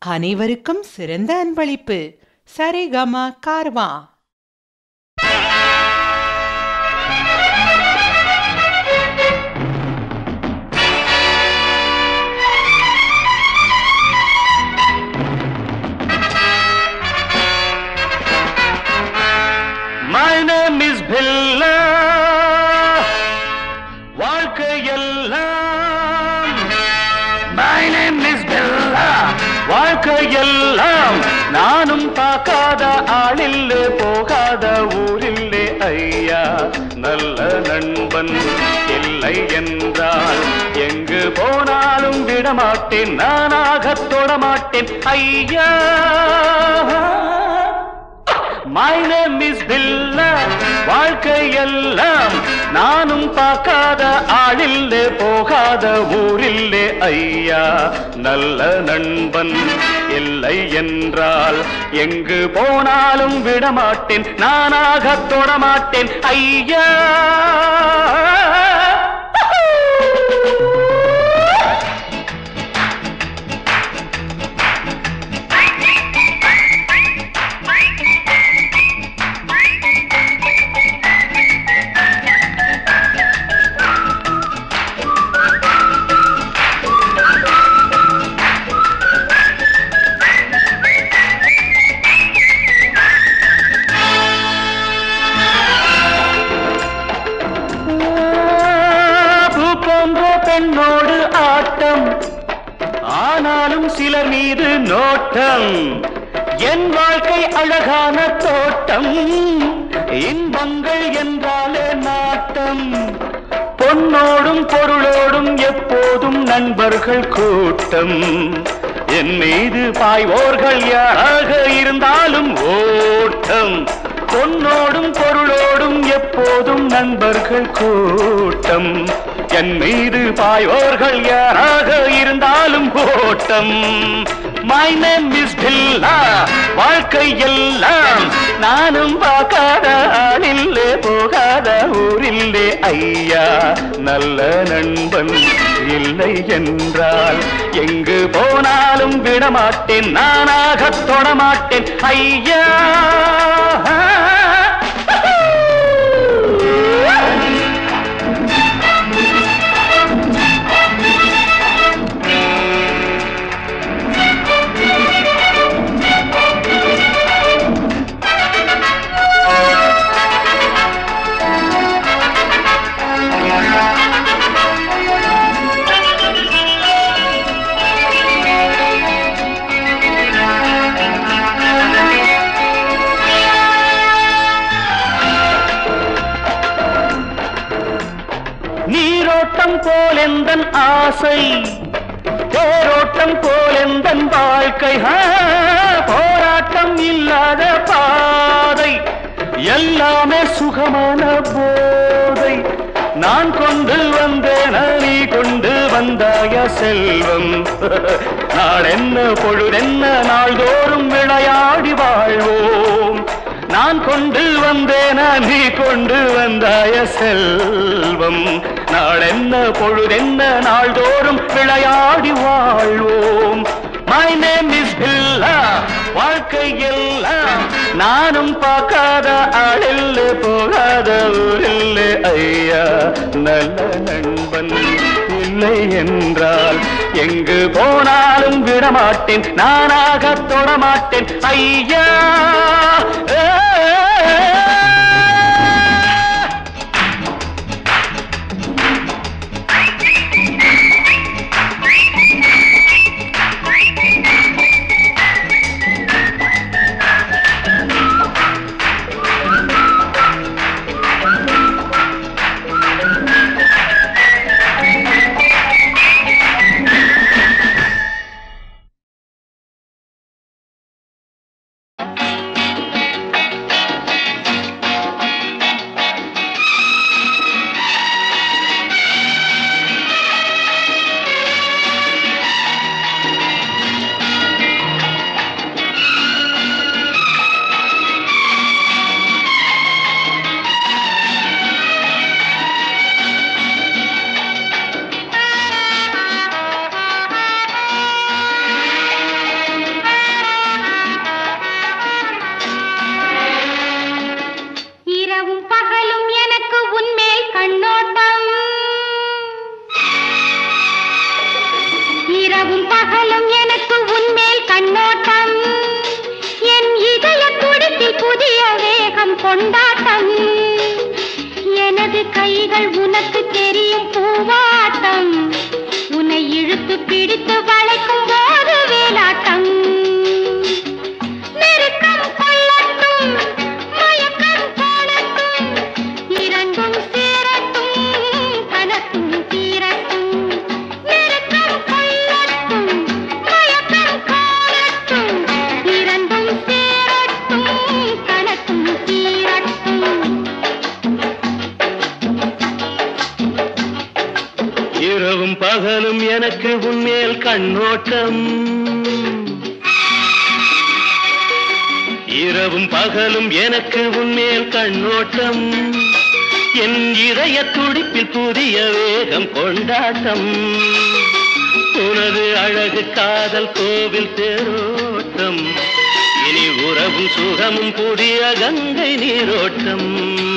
அனைவருக்கும் சிறந்த அன்பளிப்பு சரிகம கார்வா My name is Billa வாழ்க்கையெல்லாம் My name is Billa வாழ்க்கையெல்லாம் நானும் பார்க்காத ஆளில்லே போகாத ஊரில்லே ஐயா நல்ல நண்பன் இல்லை என்றால் எங்கு போனாலும் விடமாட்டேன் நானாகத் தொடமாட்டேன் ஐயா மை நேம் இஸ் பில்லா வாழ்க்கையெல்லாம் நானும் பார்க்காத ஆளில்லே போகாத ஊரில்லே ஐயா நல்ல நண்பன் இல்லை என்றால் எங்கு போனாலும் விடமாட்டேன் நானாக தொடமாட்டேன் ஐயா பூ போன்ற பெண்ணோடு ஆட்டம் ஆனாலும் சிலர் மீது நோட்டம் என் வாழ்க்கை அழகான தோட்டம் இன்பங்கள் என்றாலே நாட்டம் பொன்னோடும் பொருளோடும் எப்போதும் நண்பர்கள் கூட்டம் என் மீது பாய்வோர்கள் யாராக இருந்தாலும் ஓட்டம் பொன்னோடும் பொருளோடும் எப்போதும் நண்பர்கள் கூட்டம் என் மீது பாயோர்கள் யாராக இருந்தாலும் ஓட்டம் மை நேம் இஸ் பில்லா வாழ்க்கை எல்லாம் நானும் பார்க்காத ஆளில்லே போகாத ஊரில்லே ஐயா நல்ல நண்பன் இல்லை என்றால் எங்கு போனாலும் விடமாட்டேன் நானாக தொடமாட்டேன் ஐயா நீரோட்டம் போல் எந்தன் ஆசை தேரோட்டம் போல் எந்தன் வாழ்க்கை ஆ, போராட்டம் இல்லாத பாதை எல்லாமே சுகமான போதை நான் கொண்டு வந்தேன் நீ கொண்டு வந்தாய செல்வம் நாளென்ன பொழுதென்ன நாள்தோறும் விளையாடி வாழ்வோம் நான் கொண்டு வந்தேன நீ கொண்டு வந்தாய செல்வம் நாளென்ன பொழுதென்ன நாள்தோறும் விளையாடி வாழ்வோம் மை நேம் இஸ் பில்லா வாழ்க்கை எல்லாம் நானும் பார்க்காத ஆளில்ல போகாத ஊரில்ல ஐயா நல்ல நண்பன் இல்லை என்றால் எங்கு போனாலும் விடமாட்டேன் நானாக தொடமாட்டேன் ஐயா ஏ, கொண்டாட்டம் உன்னை இழுத்து பிடித்து வளைக்கும் போது வேலாட்டம் நெருக்கம் கொள்ளட்டும் மயக்கம் போடட்டும் இரண்டும் சேரட்டும் கலக்கும் தீரட்டும் நெருக்கம் கொள்ளட்டும் மயக்கம் போடட்டும் இரண்டும் சேரட்டும் கலக்கும் தீரட்டும் இரவும் பகலும் எனக்கு உன்மேல் கண்ணோட்டம் இரவும் பகலும் எனக்கு உன்மேல் கண்ணோட்டம் என் இதய துடிப்பில் புதிய வேகம் கொண்டாட்டம் உனது அழகு காதல் கோவில் தேரோட்டம் இனி உறவும் சுகமும் புதிய கங்கை நீரோட்டம்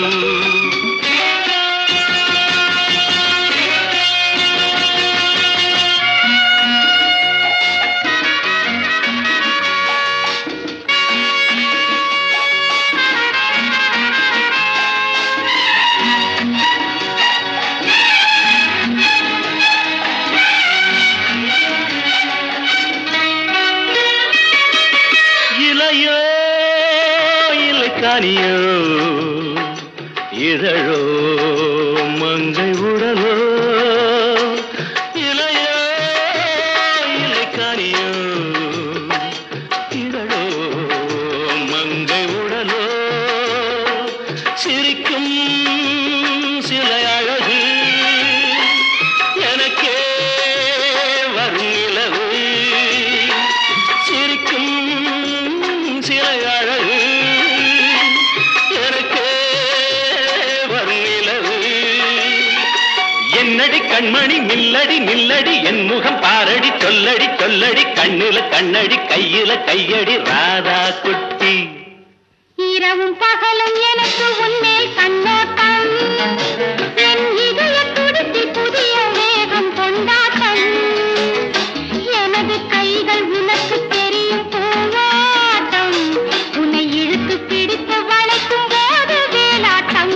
இலையோ இல்லை காணியோ இதழோ மங்கை உடலோ இலையோ இல்லை காணியோ இதழோ மங்கை உடலோ சிரிக்கும் சிலை அழகு எனக்கே வரும் நிலவு சிரிக்கும் சிலை அழகு எனக்கே வரும் நிலவு என்னடி கண்மணி நில்லடி நில்லடி என் முகம் பாரடி சொல்லடி சொல்லடி கண்ணுல கண்ணடி கையில கையடி ராதா குட்டி இரவும் பகலும் எனக்கு உன்மேல் கண்ணோட்டம் என் இதய துடிப்பில் புதிய வேகம் கொண்டாட்டம் எனது கைகள் உனக்கு தெரியும் போராட்டம் உன்னை இழுத்து பிடித்து வளைக்கும் போது வேலாட்டம்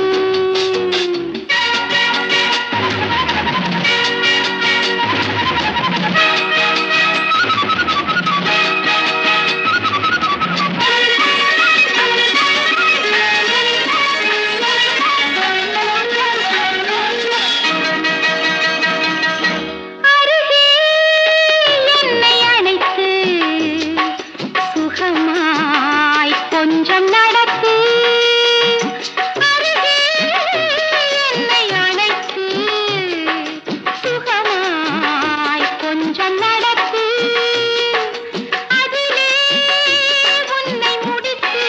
அருகே என்னை அணைத்து சுகமாய் கொஞ்சம் நடத்து அருகே என்னை அணைத்து சுகமாய் கொஞ்சம் நடத்து அதிலே உன்னை முடித்து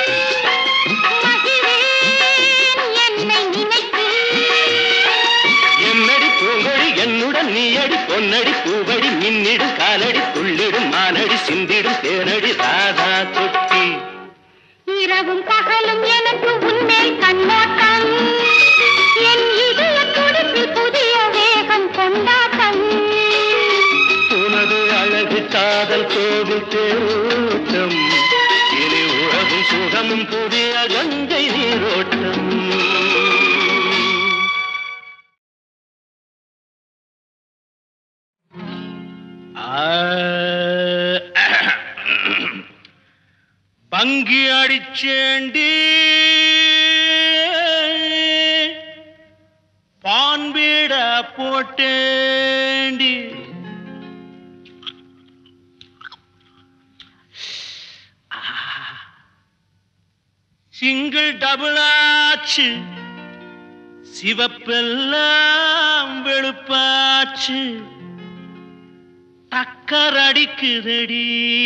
மகிழேன் என்னை நினைத்து என்னடி பூங்கொழி என்னுடன் நீயடி பொன்னடி பூவடி மின்னிடும் காலடி துள்ளிடும் மானடி சிந்திடும் தேனடி ராதா குட்டி இரவும் பகலும் எனக்கு உன்மேல் கண்ணோட்டம் என் இதய துடிப்பில் புதிய வேகம் கொண்டாட்டம் உனது அழகு காதல் கோவில் தேரோட்டம் இனி உறவும் சுகமும் புதிய கங்கை நீரோட்டம் பங்கி அடிச்சேண்டி பான்பீட போட்டேண்டி சிங்கிள் டபுள் ஆச்சு சிவப்பெல்லாம் வெளுப்பாச்சு டக்கர் அடிக்குதடி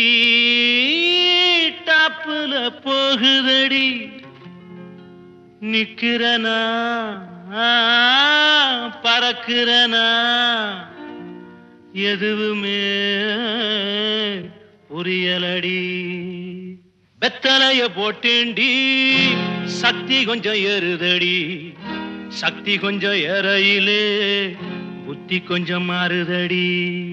டாப்புல போகுதடி நிக்கிறனா பறக்கிறனா எதுவுமே புரியலடி வெத்தலைய போட்டேண்டி சக்தி கொஞ்சம் ஏறுதடி சக்தி கொஞ்சம் ஏறையிலே புத்தி கொஞ்சம் மாறுதடி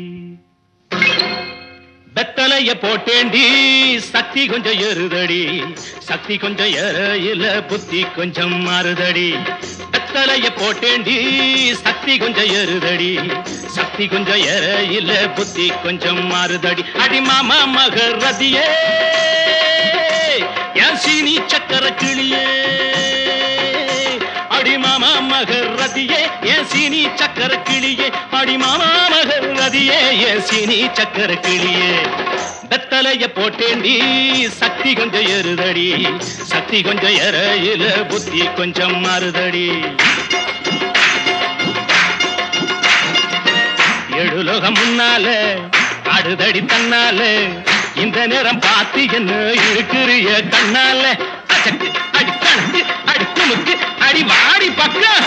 வெத்தலைய போட்டேண்டி சக்தி கொஞ்சம் ஏறுதடி சக்தி கொஞ்சம் ஏறையில புத்தி கொஞ்சம் மாறுதடி வெத்தலைய வெத்தலைய போட்டேண்டி சக்தி கொஞ்சம் எருதடி சக்தி கொஞ்சம் எற இல்ல புத்தி கொஞ்சம் மாறுதடி அடி மாமா மகரதியே என் சீனி சக்கர கிளியே அடி மாமா மகரதியே என் சீனி சக்கர கிளியே அடி மாமா மகரதியே என் சீனி சக்கர கிளியே வெத்தலைய போட்டேண்டி சக்தி கொஞ்சம் எருதடி சக்தி கொஞ்சம் எறையில புத்தி கொஞ்சம் மாறுதடி எழுலோகம் முன்னால அடுதடி தன்னால இந்த நேரம் பார்த்து என்ன இருக்கிறிய கண்ணால அசக்கு அடி கணக்கு அடி துணுக்கு அடி வாடி பக்கம்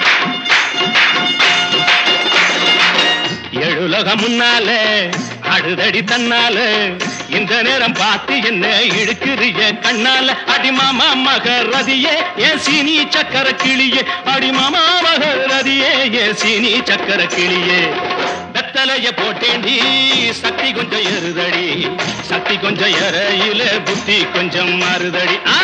எழுலோகம் முன்னால அடுதடி தன்னால இந்த நேரம் பார்த்து என்ன இழுக்குறிய கண்ணால அடிமாமா மகரதியே ஏன் சீனி சக்கர கிளியே அடிமாமா மகரதியே ஏன் சீனி சக்கர கிளியே வெத்தலைய போட்டேண்டி சக்தி கொஞ்சம் எருதடி சக்தி கொஞ்சம் எறையில புத்தி கொஞ்சம் மாறுதடி ஆ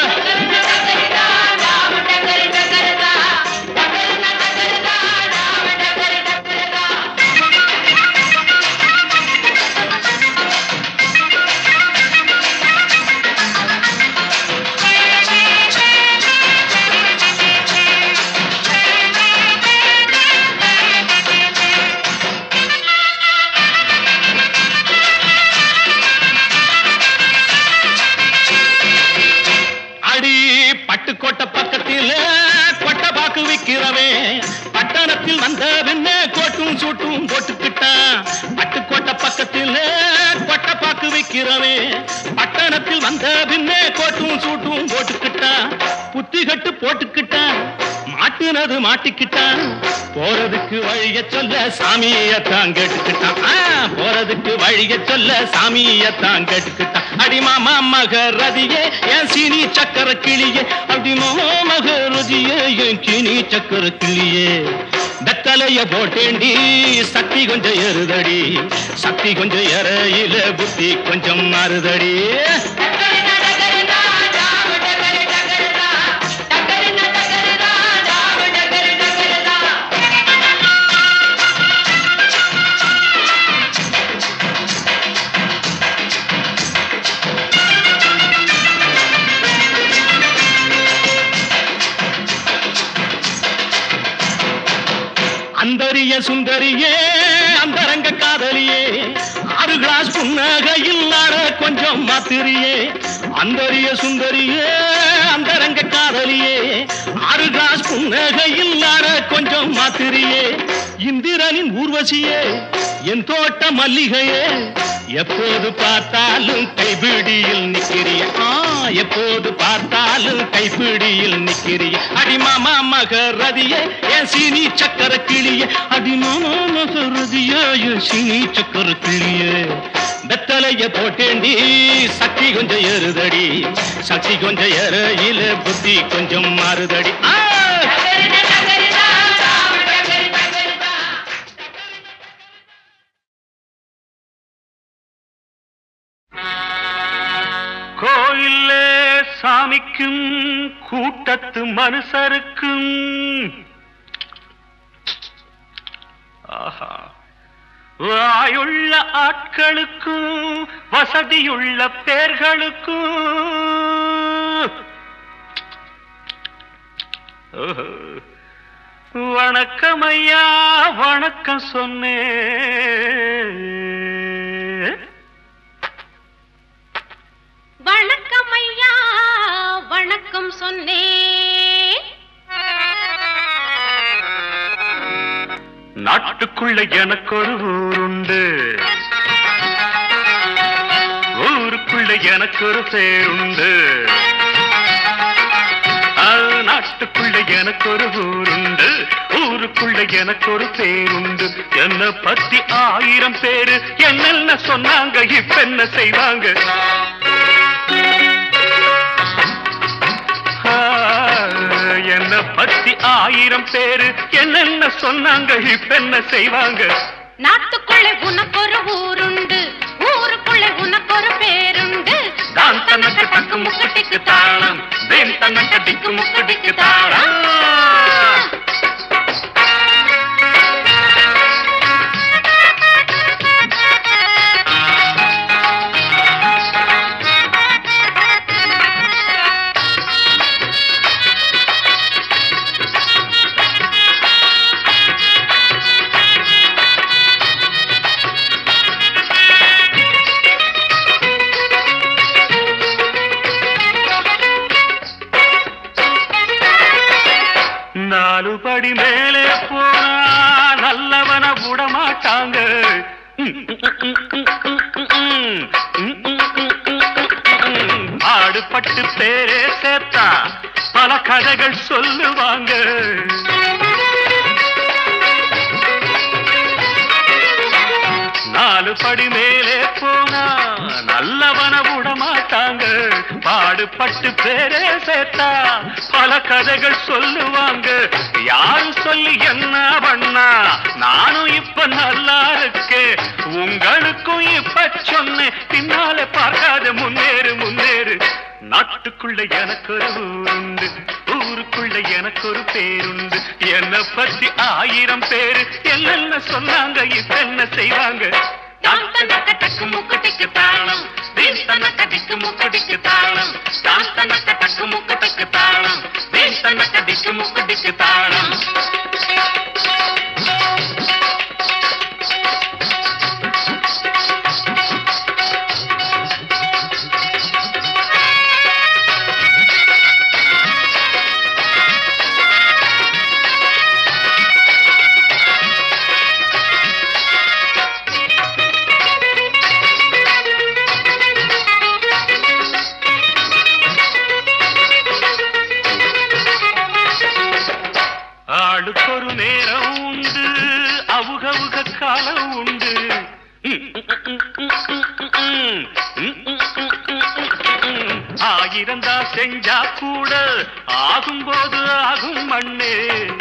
அடி பட்டுக்கோட்டை பக்கத்தில் கொட்டை பாக்கு விக்கிறவே பட்டணத்தில் வந்த பின்ன கோட்டும் சூட்டும் போட்டுக்கிட்டான் பட்டுக்கோட்டை பக்கத்தில் கொட்டை பாக்கு விக்கிறவே பட்டணத்தில் வந்த பின்ன கோட்டும் சூட்டும் போட்டுக்கிட்டான் புத்தி கட்டு போட்டுக்கிட்டான் மாட்டுனது மாட்டிக்கிட்டான் போறதுக்கு வழிய சொல்ல சாமியத்தான் கேட்டுக்கிட்டான் ஆ, போறதுக்கு வழிய சொல்ல சாமியத்தான் கேட்டுக்கிட்டான் அடி மாமா மகரதியே என் சீனி சக்கர கிளியே அடி மாமா மகரதியே என் கிணி சக்கர கிளியே வெத்தலைய போட்டேண்டி சக்தி கொஞ்சம் எருதடி சக்தி கொஞ்சம் எறையில புத்தி கொஞ்சம் மாறுதடி அந்தரிய சுந்தரியே அந்தரங்க காதலியே ஆறு கிளாஸ் புன்னகையில் ஆட கொஞ்சம் மாத்திரியே அந்தரிய சுந்தரியே அந்தரங்க காதலியே ஆறு கிளாஸ் புன்னகையில் ஆட கொஞ்சம் மாத்திரியே இந்திரனின் ஊர்வசியே என் தோட்ட மல்லிகையே எப்போது பார்த்தாலும் கைபிடியில் நிக்கிறிய ஆ எப்போது பார்த்தாலும் கைப்பிடியில் நிக்கிறிய அடிமாமா மகரதியே என் சீனி சக்கர கிளியே அடிமாமா மகரதியே என் சீனி சக்கர கிளியே வெத்தலைய போட்டேண்டி சக்தி கொஞ்சம் ஏறுதடி சக்தி கொஞ்சம் ஏறையில புத்தி கொஞ்சம் மாறுதடி ஆ! கோயிலே சாமிக்கும் கூட்டத்து மனுஷருக்கும் ஆஹா வாயுள்ள ஆட்களுக்கும் வசதியுள்ள பேர்களுக்கும் ஓஹோ. வணக்கம் ஐயா வணக்கம் சொன்னேன் வணக்கம் ஐயா வணக்கம் சொன்னேன் நாட்டுக்குள்ள எனக்கு ஒரு ஊருண்டு ஊருக்குள்ள எனக்கு ஒரு பேருண்டு ஆ, நாட்டுக்குள்ள எனக்கு ஒரு ஊருண்டு ஊருக்குள்ள எனக்கு ஒரு பேருண்டு என்ன பத்தி ஆயிரம் பேரு என்னென்ன சொன்னாங்க இப்ப என்ன செய்வாங்க ஆ, என்ன பத்தி ஆயிரம் பேரு என்னென்ன சொன்னாங்க இப்ப என்ன செய்வாங்க நாட்டுக்குள்ளே உனக்கு ஒரு ஊருண்டு ஊருக்குள்ளே உனக்கு ஒரு பேருண்டு தான் தன்னக்கு தக்கு முக்கு டிக்கு தாளம் தேன் தன்னக்கு டிக்கு முக்கு டிக்கு தாளம் நாலு படி மேலே போனா நல்லவன விட மாட்டாங்க ஆடுபட்டு பேரே சேர்த்தா பல கதைகள் சொல்லுவாங்க நாலு படி மேலே போனா நல்லவன விட மாட்டாங்க பாடுபட்டு பேரே சேர்த்தா பல கதைகள் சொல்லுவாங்க யாரு சொல்லி என்ன பண்ணா நானும் இப்ப நல்லா இருக்கேன் உங்களுக்கும் இப்ப சொன்னேன் பின்னால பார்க்காத முன்னேறு முன்னேறு நாட்டுக்குள்ள எனக்கு ஒரு ஊருண்டு ஊருக்குள்ள எனக்கு ஒரு பேருண்டு என்ன பத்தி ஆயிரம் பேரு என்னென்ன சொன்னாங்க இப்ப என்ன செய்வாங்க தான் தனக்க டக்கு முக்கு டிக்கு தாளம் தீன் தனக்க டிக்கு முக்கு டிக்கு தாளம் தான் தனக்க டக்கு முக்கு டக்கு தாளம் தீன் தனக்க டிக்கு முக்கு டிக்கு தாளம் ஆளுக்கொரு நேரம் உண்டு அவுகவுக காலம் உண்டு ஆயிரந்தா செஞ்சா கூட ஆகும்போது ஆகும் மண்ணு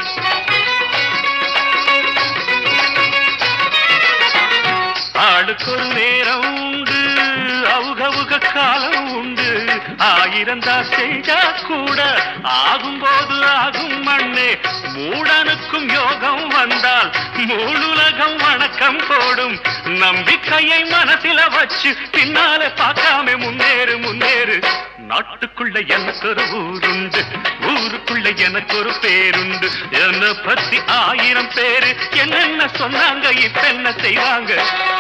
ஆளுக்கொரு நேரம் உண்டு அவுகவுக காலம் உண்டு ஆயிரந்தா செஞ்சா கூட ஆகும்போது ஆகும் மண்ணே மூடனுக்கும் யோகம் வந்தால் மூணுலகம் வணக்கம் போடும் நம்பிக்கையை மனசில வச்சு பின்னால பார்க்காம முன்னேறு முன்னேறு நாட்டுக்குள்ள எனக்கு ஒரு ஊருண்டு ஊருக்குள்ள எனக்கு ஒரு பேருண்டு என்ன பத்தி ஆயிரம் பேரு என்னென்ன சொன்னாங்க இப்ப என்ன செய்வாங்க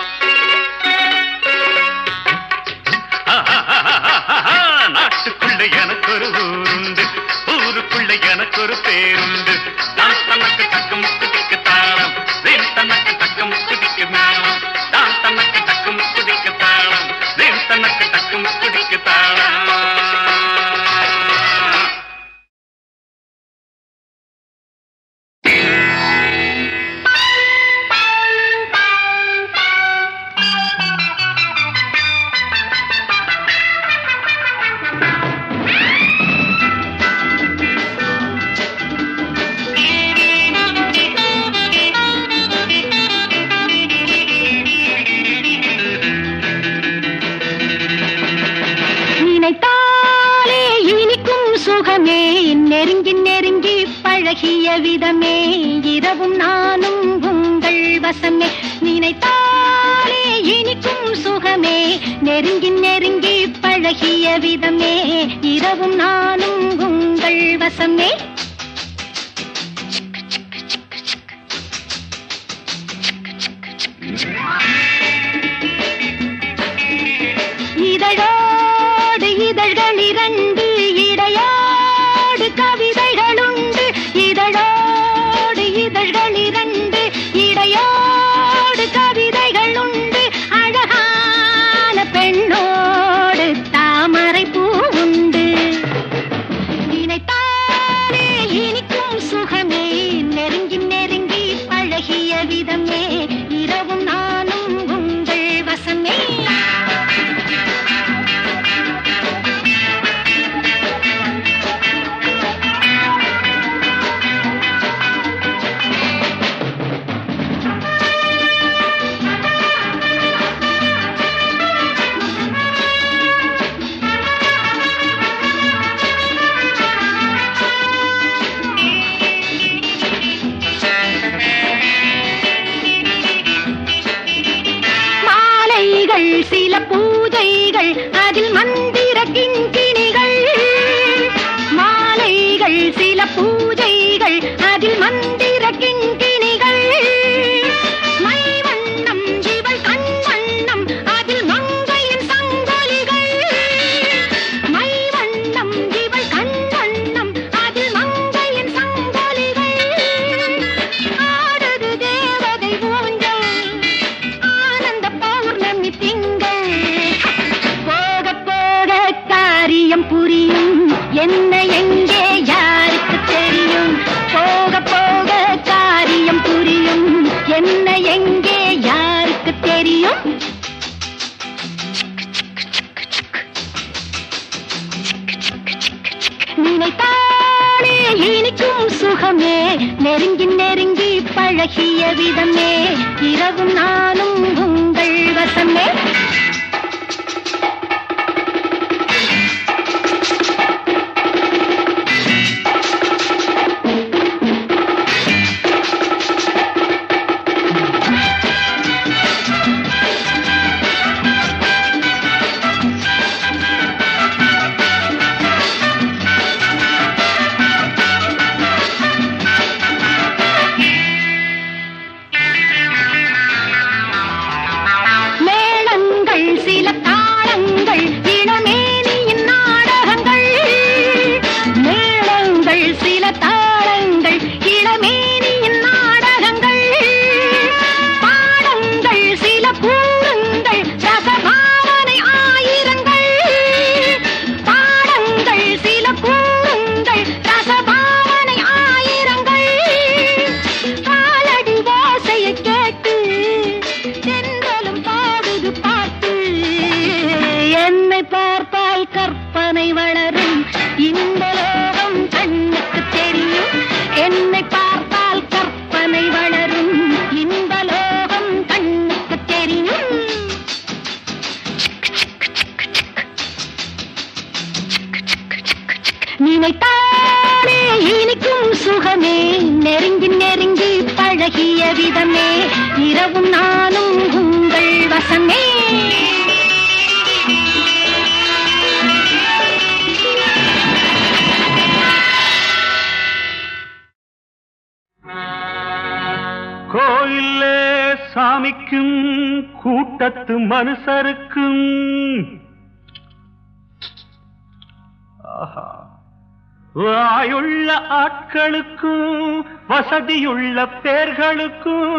நாட்டுக்குள்ள எனக்கு ஒரு ஊருண்டு ஊருக்குள்ள எனக்கு ஒரு பேருண்டு நான் தனக்கு தக்க முக்கு திக்கு தாளம் வேன் தனக்கு தக்க முக்கு திக்கு மேளம் நான் தனக்கு தக்க முக்கு திக்கு தாளம் வேன் தனக்கு தக்க முக்கு திக்கு தாளம் நினைத்தாலே இனிக்கும் சுகமே நெருங்கி நெருங்கி பழகிய விதமே இரவும் நானும் உங்கள் வசமே நினைத்தாலே இனிக்கும் சுகமே நெருங்கி நெருங்கி பழகிய விதமே இரவும் நானும் உங்கள் வசமே இதழோடு இதழ்கள் இரண்டு இடையோடு கவிதைகளுண்டு இதழோடு இதழ்கள் இரண்டு இடையோடு கவிதைகளுண்டு அழகான பெண்ணோடு தாமரை பூவுண்டு நினைத்தாலே கிண்கிணிகள் மை வண்ணம் இவள் கண் வண்ணம் அதில் மங்கையின் சங்கொலிகள் மை வண்ணம் இவள் கண் வண்ணம் அதில் மங்கையின் சங்கொலிகள் ஆடுது தேவதை ஊஞ்சல் ஆனந்த பௌர்ணமி திங்கள் போக போக காரியம் புரியும் என்ன எங்கே யாருக்கு தெரியும் போக போக காரியம் புரியும் என்ன எங்கே யாருக்கு தெரியும் நினைத்தாலே இனிக்கும் சுகமே நெருங்கி நெருங்கி பழகிய விதமே இரவும் நானும் உங்கள் வசமே மேளங்கள் சில தாளங்கள் இளமேனியின் நாடகங்கள் மேளங்கள் சில தாளங்கள் இளமேனியின் நாடகங்கள் பாடங்கள் சில கூறுங்கள் ரசபாவனை ஆயிரங்கள் பாடங்கள் சில கூறுங்கள் ரசபாவனை ஆயிரங்கள் காலடி வாசையை கேட்டு தென்றலும் பாடுது பாட்டு என்னை பார்த்தால் கற்பனை வளரும் இந்த லோகம் கண்ணுக்கு தெரியும் என்னை பார்த்தால் கற்பனை வளரும் இந்த லோகம் கண்ணுக்கு தெரியும் நினைத்தாலே இனிக்கும் சுகமே நெருங்கி நெருங்கி பழகிய விதமே இரவும் நானும் உங்கள் வசமே கோயிலே சாமிக்கும் கூட்டத்து மனுஷருக்கும் ஆஹா. வாயுள்ள ஆட்களுக்கும் வசதியுள்ள பேர்களுக்கும்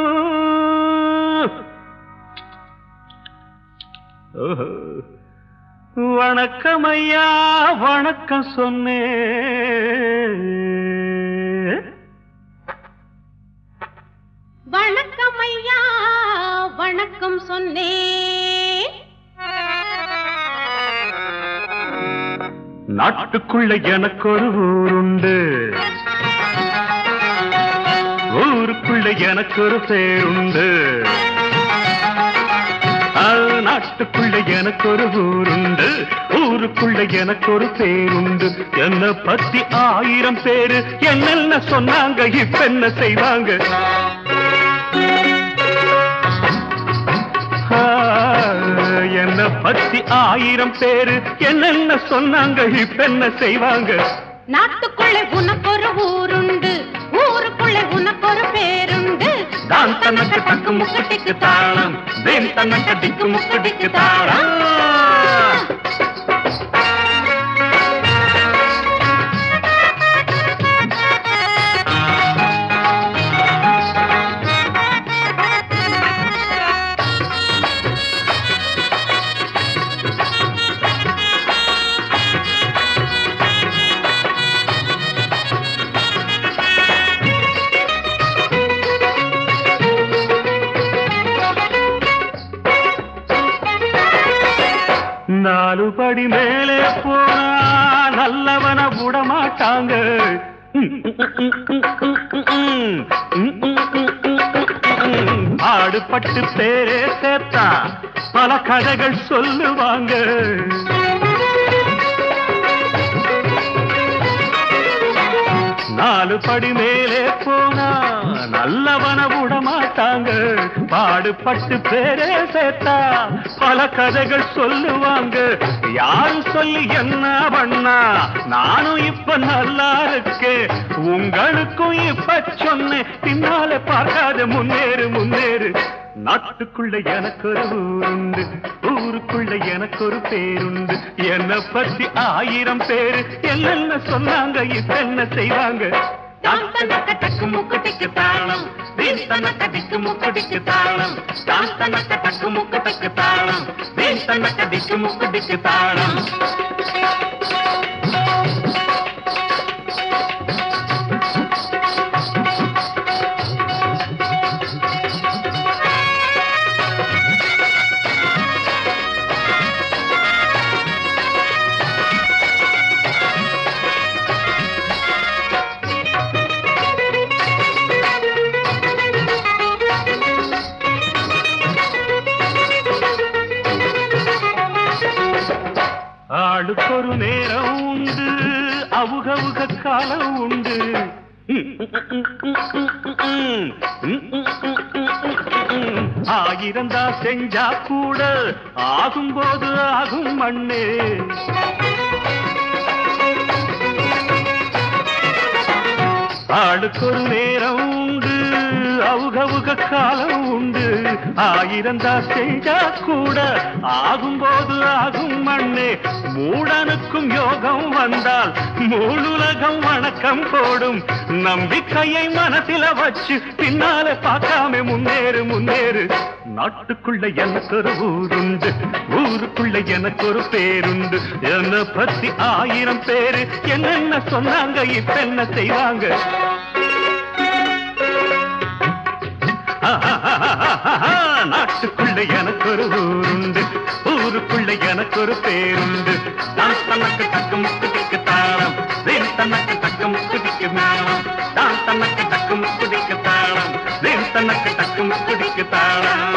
ஓஹோ. வணக்கம் ஐயா வணக்கம் சொன்னேன் வணக்கம் ஐயா வணக்கம் சொன்னேன் நாட்டுக்குள்ள எனக்கு ஒரு ஊருண்டு ஊருக்குள்ள எனக்கு ஒரு பேருண்டு ஆ, நாட்டுக்குள்ள எனக்கு ஒரு ஊருண்டு ஊருக்குள்ள எனக்கு ஒரு பேருண்டு என்ன பத்தி ஆயிரம் பேரு என்னென்ன சொன்னாங்க இப்ப என்ன செய்வாங்க ஆ, என்ன பத்தி ஆயிரம் பேரு என்னென்ன சொன்னாங்க இப்ப என்ன செய்வாங்க நாட்டுக்குள்ளே உனக்கு ஒரு ஊருண்டு ஊருக்குள்ளே உனக்கு ஒரு பேருண்டு தான் தனக்கு தக்கு முக்குட்டிக்கு தாளம் தேன் தனக்கு டிக்கு முக்குடிக்கு தாளம் நாலு படி மேலே போனா நல்லவன விட மாட்டாங்க ஆடுபட்டு பேரே சேர்த்தா பல கதைகள் சொல்லுவாங்க நாலு படி மேலே போனா நல்லவன விட மாட்டாங்க பாடுபட்டு பேரே சேர்த்தா பல கதைகள் சொல்லுவாங்க யாரு சொல்லி என்ன பண்ணா நானும் இப்ப நல்லா இருக்கேன் உங்களுக்கும் இப்ப சொன்னேன் பின்னால பார்க்காத முன்னேறு முன்னேறு நாட்டுக்குள்ள எனக்கு ஒரு ஊருண்டு ஊருக்குள்ள எனக்கு ஒரு பேருண்டு என்ன பத்தி ஆயிரம் பேரு என்னென்ன சொன்னாங்க இப்ப என்ன செய்வாங்க தாம் தனக்க டக்கு முக்கு டிக்கு தாளம் வீண் தனக்க டிக்கு முக்கு டிக்கு தாளம் தாம் தனக்க டக்கு முக்கு டிக்கு தாளம் வீண் தனக்க டிக்கு முக்கு டிக்கு தாளம் ஆளுக்கு ஒரு நேரம் உண்டு அவுகவுக காலம் உண்டு ஆயிரந்தா செஞ்சா கூட ஆகும்போது ஆகும் மண்ணே ஆளுக்கு ஒரு நேரம் உண்டு அவுகவுக காலம் உண்டு ஆயிரந்தா செஞ்சா கூட ஆகும்போது ஆகும் மண்ணே மூடனுக்கும் யோகம் வந்தால் மூணுலகம் வணக்கம் போடும் நம்பிக்கையை மனசில வச்சு பின்னால பார்க்காம முன்னேறு முன்னேறு நாட்டுக்குள்ள எனக்கு ஒரு ஊருண்டு ஊருக்குள்ள எனக்கு ஒரு பேருண்டு என்ன பத்தி ஆயிரம் பேரு என்னென்ன சொன்னாங்க இப்ப என்ன செய்வாங்க நாட்டுக்குள்ள எனக்கு ஒரு ஊருண்டு ஊருக்குள்ள எனக்கு ஒரு பேருண்டு நான் தனக்கு தக்க முக்குதிக்கு தாளம் வேன் தனக்கு தக்க முக்குதிக்கு மேளம் நான் தனக்கு தக்க முக்குதிக்கு தாளம் வேன் தனக்கு தக்க முக்குதிக்கு தாளம்